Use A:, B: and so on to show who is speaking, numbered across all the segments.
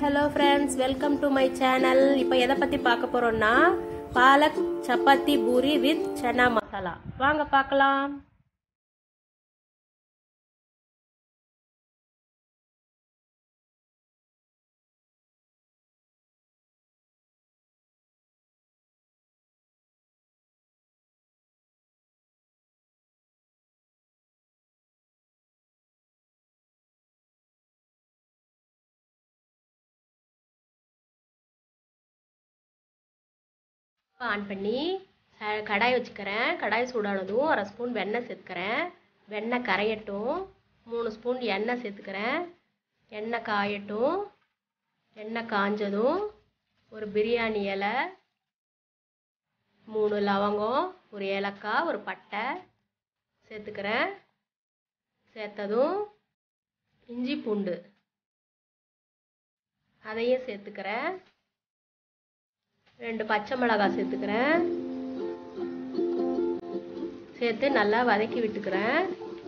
A: hello friends welcome to my channel இப்போ எதை பற்றி பார்க்க போகிறோம்னா பாலக் சப்பாத்தி பூரி வித் சன்னா மசாலா வாங்க பார்க்கலாம் ஆன் பண்ணி ச- கடாய் வச்சுக்கிறேன் கடாய் சூடானதும் அரை ஸ்பூன் வெண்ணெய் சேர்த்துக்கிறேன் வெண்ணெய் கரையட்டும் மூணு ஸ்பூன் எண்ணெய் சேர்த்துக்கிறேன் எண்ணெய் காயட்டும் எண்ணெய் காஞ்சதும் ஒரு பிரியாணி இலை மூணு லவங்கம் ஒரு ஏலக்காய் ஒரு பட்டை சேர்த்துக்கிறேன் சேர்த்ததும் இஞ்சி பூண்டு அதையும் சேர்த்துக்கிறேன் ரெண்டு பச்சை மிளகாய் சேர்த்துக்கிறேன் சேர்த்து நல்லா வதக்கி விட்டுக்கிறேன்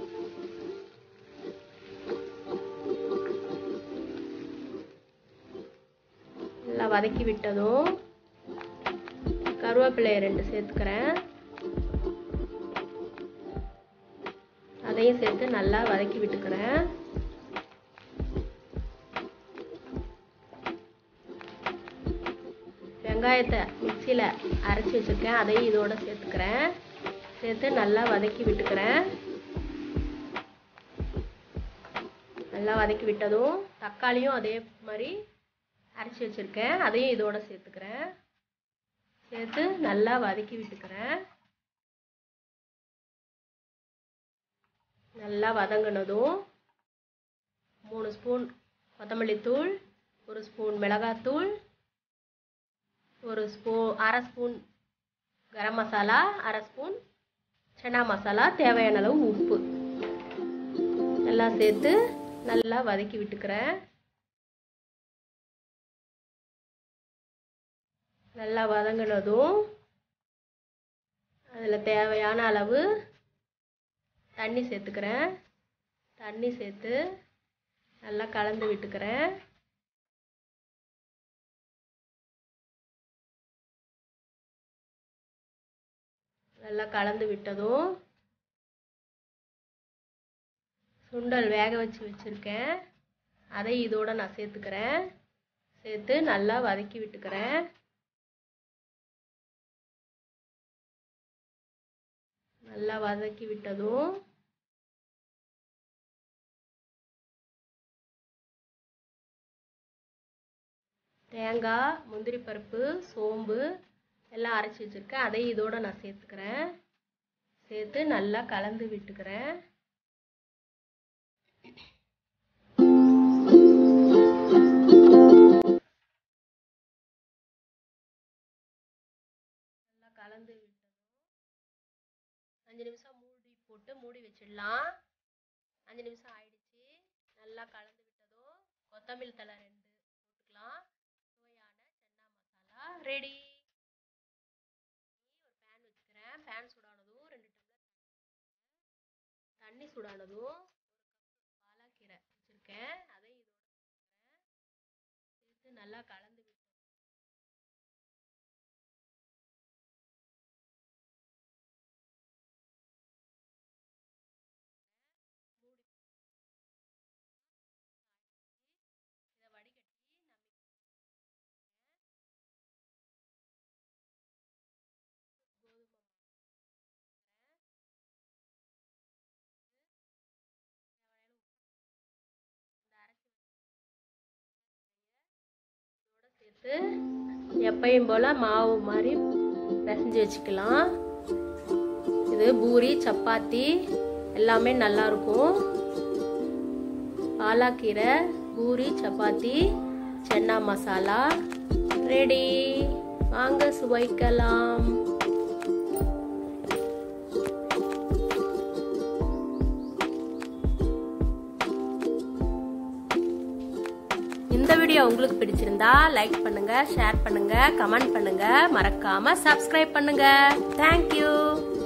A: நல்லா வதக்கி விட்டதும் கருவேப்பிலையை ரெண்டு சேர்த்துக்கிறேன் அதையும் சேர்த்து நல்லா வதக்கி விட்டுக்கிறேன் வெங்காயத்தை மிக்சியில் அரைச்சி வச்சுருக்கேன் அதையும் இதோட சேர்த்துக்கிறேன் சேர்த்து நல்லா வதக்கி விட்டுக்கிறேன் நல்லா வதக்கி விட்டதும் தக்காளியும் அதே மாதிரி அரைச்சி வச்சுருக்கேன் அதையும் இதோட சேர்த்துக்கிறேன் சேர்த்து நல்லா வதக்கி விட்டுக்கிறேன் நல்லா வதங்கினதும் மூணு ஸ்பூன் கொத்தமல்லி தூள் ஒரு ஸ்பூன் மிளகாத்தூள் ஒரு ஸ்பூ அரை ஸ்பூன் கரம் மசாலா அரை ஸ்பூன் சன்னா மசாலா தேவையான அளவு உப்பு எல்லாம் சேர்த்து நல்லா வதக்கி விட்டுக்கிறேன் நல்லா வதங்கினதும் அதில் தேவையான அளவு தண்ணி சேர்த்துக்கிறேன் தண்ணி சேர்த்து நல்லா கலந்து விட்டுக்கிறேன் நல்லா கலந்து விட்டதும் சுண்டல் வேக வச்சு வச்சுருக்கேன் அதை இதோட நான் சேர்த்துக்கிறேன் சேர்த்து நல்லா வதக்கி விட்டுக்கிறேன் நல்லா வதக்கி விட்டதும் தேங்காய் முந்திரி பருப்பு சோம்பு எல்லாம் அரைச்சி வச்சுருக்கேன் அதையும் இதோட நான் சேர்த்துக்கிறேன் சேர்த்து நல்லா கலந்து விட்டுக்கிறேன் நல்லா கலந்து விட்டதும் அஞ்சு நிமிஷம் மூடி போட்டு மூடி வச்சிடலாம் அஞ்சு நிமிஷம் ஆயிடுச்சு நல்லா கலந்து விட்டதும் கொத்தமல்லி தழை ரெண்டு போட்டுக்கலாம் சுவையான சென்னா மசாலா ரெடி ஒரு பேன் வச்சுக்கிறேன் பேன் சூடானதும் ரெண்டு டம்ளர் தண்ணி சூடானதும் ஒரு கப் பாலாக்கீரை வச்சுருக்கேன் அதையும் இதோட சேர்த்துக்கிறேன் சேர்த்து நல்லா கலந்து விட்டு மூடி இதை வடிகட்டி நான் கோதுமை சேர்த்து எப்பயும் போல் மாவு மாதிரி பிசைஞ்சு வச்சுக்கலாம் இது பூரி சப்பாத்தி எல்லாமே நல்லா இருக்கும் பாலாக்கீரை பூரி சப்பாத்தி சென்னா மசாலா ரெடி வாங்க சுவைக்கலாம் இந்த வீடியோ உங்களுக்கு பிடிச்சிருந்தா லைக் பண்ணுங்க ஷேர் பண்ணுங்க கமெண்ட் பண்ணுங்க மறக்காம சப்ஸ்கிரைப் பண்ணுங்க தேங்க்யூ